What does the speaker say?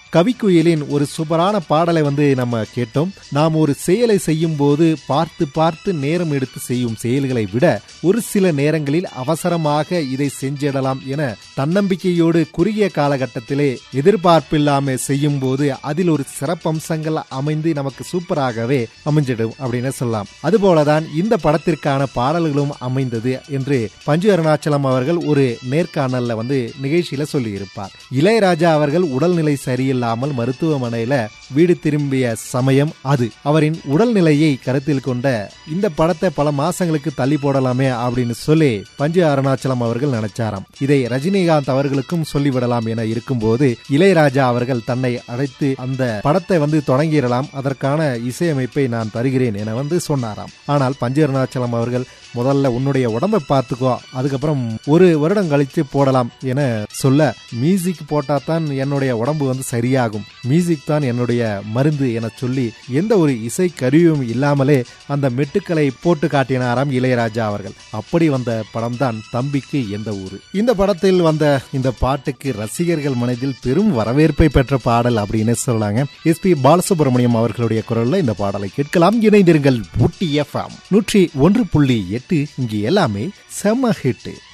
கவிக்குயிலின் ஒரு சூப்பரான பாடலை வந்து நம்ம கேட்டோம் நாம் ஒரு செயலை செய்யும் போது பார்த்து பார்த்து நேரம் எடுத்து செய்யும் செயல்களை விட ஒரு சில நேரங்களில் அவசரமாக இதை செஞ்சிடலாம் என தன்னம்பிக்கையோடு குறுகிய காலகட்டத்திலே எதிர்பார்ப்பில்லாம செய்யும் போது அதில் ஒரு சிறப்பம்சங்கள் அமைந்து நமக்கு சூப்பராகவே அமைஞ்சிடும் அப்படின்னு சொல்லலாம் அதுபோலதான் இந்த படத்திற்கான பாடல்களும் அமைந்தது என்று பஞ்சு அருணாச்சலம் அவர்கள் ஒரு நேர்காணல்ல வந்து நிகழ்ச்சியில சொல்லியிருப்பார் இளையராஜா அவர்கள் உடல்நிலை சரியில்லாமல் மருத்துவமனையில வீடு திரும்பிய சமயம் அது அவரின் உடல்நிலையை கருத்தில் கொண்ட இந்த படத்தை பல மாசங்களுக்கு தள்ளி போடலாமே அப்படின்னு சொல்லி பஞ்சு அருணாச்சலம் அவர்கள் நினைச்சாராம் இதை ரஜினிகாந்த் அவர்களுக்கும் சொல்லிவிடலாம் என இருக்கும்போது இளையராஜா அவர்கள் தன்னை அழைத்து அந்த படத்தை வந்து தொடங்கிடலாம் அதற்கான இசையமைப்பை நான் தருகிறேன் என வந்து சொன்னாராம் ஆனால் பஞ்சு அருணாச்சலம் அவர்கள் முதல்ல உன்னுடைய உடம்பை பார்த்துக்கோ அதுக்கப்புறம் ஒரு வருடம் கழித்து போடலாம் என சொல்ல மியூசிக் போட்டா தான் என்னுடைய உடம்பு வந்து சரியாகும் மியூசிக் தான் என்னுடைய மருந்து என சொல்லி எந்த ஒரு இசை கருவியும் இல்லாமலே அந்த மெட்டுக்களை போட்டு காட்டினாராம் இளையராஜா அவர்கள் அப்படி வந்த படம் தான் தம்பிக்கு எந்த ஊரு இந்த படத்தில் வந்த இந்த பாட்டுக்கு ரசிகர்கள் மனதில் பெரும் வரவேற்பை பெற்ற பாடல் அப்படின்னு சொல்லாங்க எஸ் பி பாலசுப்ரமணியம் அவர்களுடைய குரல்ல இந்த பாடலை கேட்கலாம் இணைந்திருங்கள் ஊட்டி எஃப்எம் நூற்றி ஒன்று புள்ளி எட்டு இங்கு எல்லாமே செம்ம ஹிட்டு